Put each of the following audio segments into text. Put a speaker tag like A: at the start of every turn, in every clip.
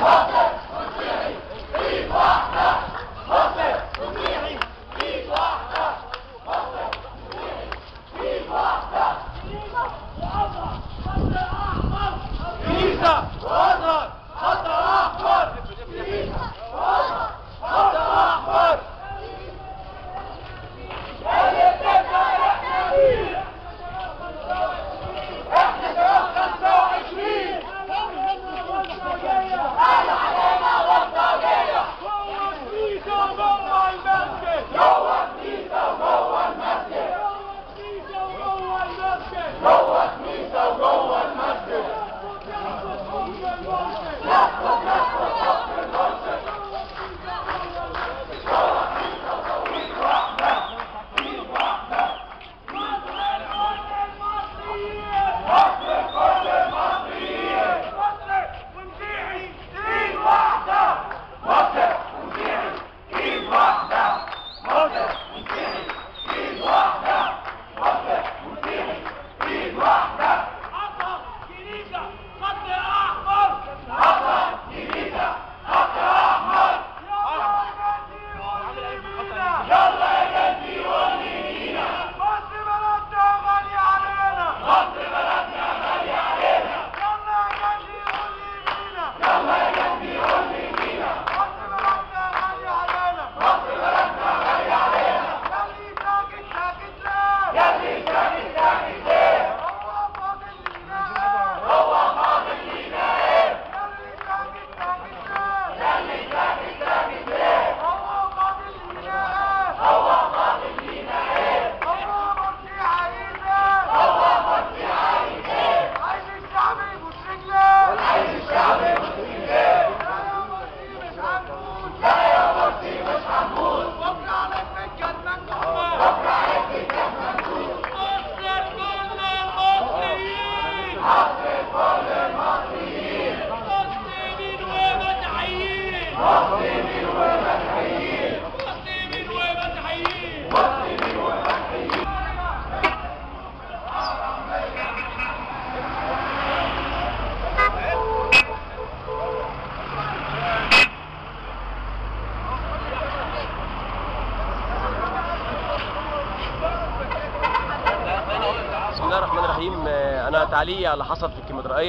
A: بسم الله الرحمن الرحيم آه، انا تعليقي على اللي حصل في الكاتدرائيه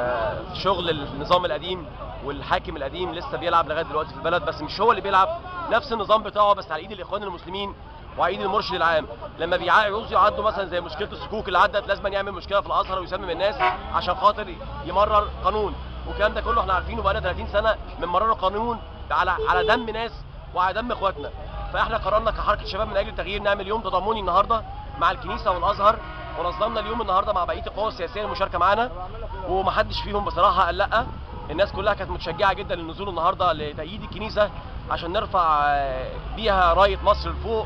A: ده شغل النظام القديم والحاكم القديم لسه بيلعب لغايه دلوقتي في البلد بس مش هو اللي بيلعب نفس النظام بتاعه بس على ايد الاخوان المسلمين وعلى ايد المرشد العام لما بيعوزوا يعدوا مثلا زي مشكله السكوك اللي عدت لازم يعمل مشكله في الازهر ويسمم الناس عشان خاطر يمرر قانون والكلام ده كله احنا عارفينه بقالنا 30 سنه من مرار قانون على على دم ناس وعلى دم اخواتنا فاحنا قررنا كحركه شباب من اجل التغيير نعمل يوم تضامني النهارده مع الكنيسه والازهر ونظمنا اليوم النهارده مع بقيه القوى السياسيه المشاركه معانا ومحدش فيهم بصراحه قال لا الناس كلها كانت متشجعه جدا للنزول النهارده لتأييد الكنيسه عشان نرفع آه، بيها رايه مصر لفوق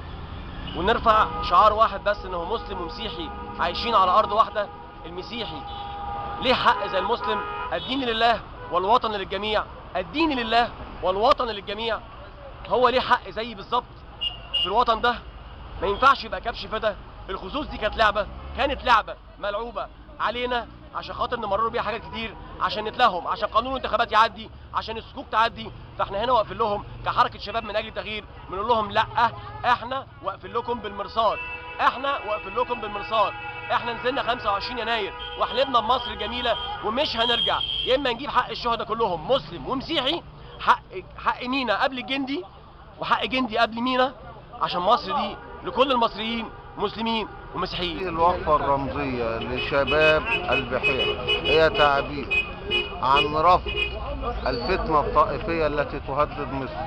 A: ونرفع شعار واحد بس انه مسلم ومسيحي عايشين على ارض واحده المسيحي ليه حق زي المسلم الدين لله والوطن للجميع الدين لله والوطن للجميع هو ليه حق زي بالظبط في الوطن ده ما ينفعش يبقى كبش فدا الخصوص دي كانت لعبه كانت لعبه ملعوبه علينا عشان خاطر نمرروا بيها حاجات كتير عشان نتلهم عشان قانون الانتخابات يعدي عشان السكوك تعدي فاحنا هنا واقفين لهم كحركه شباب من اجل التغيير بنقول لهم لا احنا واقفين لكم بالمرصاد احنا واقفين لكم بالمرصاد احنا نزلنا 25 يناير وحلمنا بمصر الجميله ومش هنرجع يا اما نجيب حق الشهداء كلهم مسلم ومسيحي حق حق مينا قبل الجندي وحق جندي قبل مينا عشان مصر دي لكل المصريين مسلمين ومسيحيين
B: الوقفة الرمزية لشباب البحيرة هي تعبير عن رفض الفتنة الطائفية التي تهدد مصر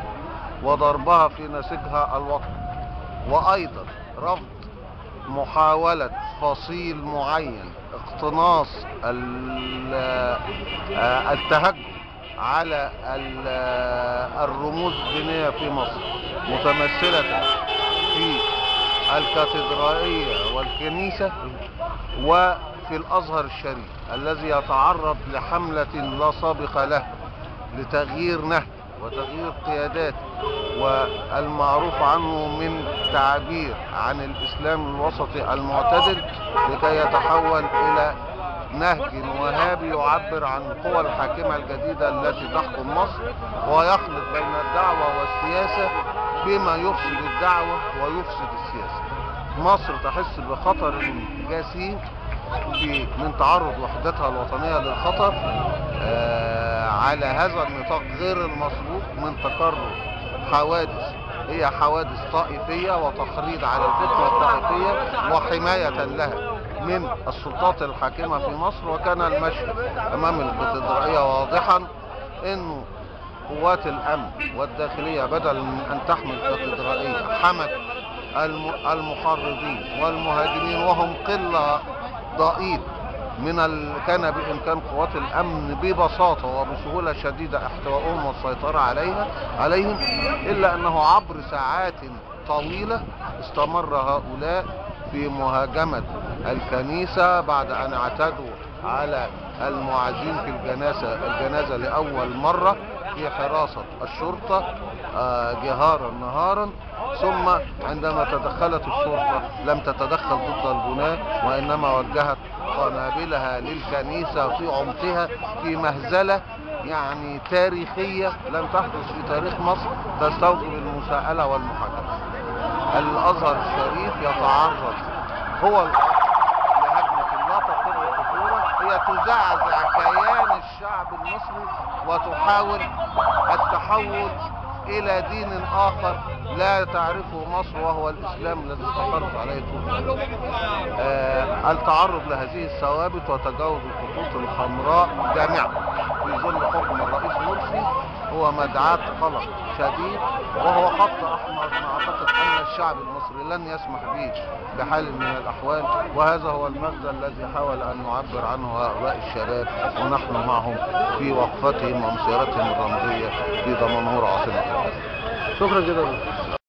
B: وضربها في نسيجها الوطني وأيضا رفض محاولة فصيل معين اقتناص ال- آه، التهجم على ال- آه، الرموز الدينية في مصر متمثلة في الكاتدرائية والكنيسة وفي الأزهر الشريف الذي يتعرض لحملة لا سابق له لتغيير نهج وتغيير قيادات والمعروف عنه من تعبير عن الإسلام الوسطي المعتدل لكي يتحول إلى نهج وهابي يعبر عن القوى الحاكمة الجديدة التي تحكم مصر ويخلط بين الدعوة والسياسة بما يفسد الدعوة ويفسد السياسة مصر تحس بخطر جسيم في من تعرض وحدتها الوطنية للخطر آه على هذا النطاق غير المسبوق من تكرر حوادث هي حوادث طائفية وتخريض على الفتنة الطائفية وحماية لها من السلطات الحاكمة في مصر وكان المشهد أمام الكاتدرائية واضحا أنه قوات الأمن والداخلية بدل من أن تحمي الكاتدرائية حمت الم- المحرضين والمهاجمين وهم قلة ضئيل من ال... كان بإمكان قوات الأمن ببساطة وبسهولة شديدة احتوائهم والسيطرة عليها عليهم إلا أنه عبر ساعات طويلة استمر هؤلاء في مهاجمة الكنيسة بعد أن اعتدوا على المعازين في الجنازة الجنازة لأول مرة في حراسة الشرطة آه، جهارا نهارا ثم عندما تدخلت الشرطة لم تتدخل ضد البناة وإنما وجهت قنابلها للكنيسة في عمقها في مهزلة يعني تاريخية لم تحدث في تاريخ مصر تستوجب المساءلة والمحاكمة الأزهر الشريف يتعرض هو الأصل لهجمة لا تقر الخطورة هي تزعزع كيان الشعب المصري وتحاول التحول إلى دين آخر لا تعرفه مصر وهو الإسلام الذي استقرت عليه طول آه التعرض لهذه الثوابت وتجاوز الخطوط الحمراء جامعة في ظل حكم الرئيس مرسي هو مدعاة قلق شديد وهو خط أحمر ما أعتقد أن الشعب المصري لن يسمح به بحال من الأحوال وهذا هو المغزى الذي حاول أن يعبر عنه هؤلاء الشباب ونحن معهم في وقفتهم ومسيرتهم الرمزية في دمنهور عاصمة البلاد.
C: شكرا جدا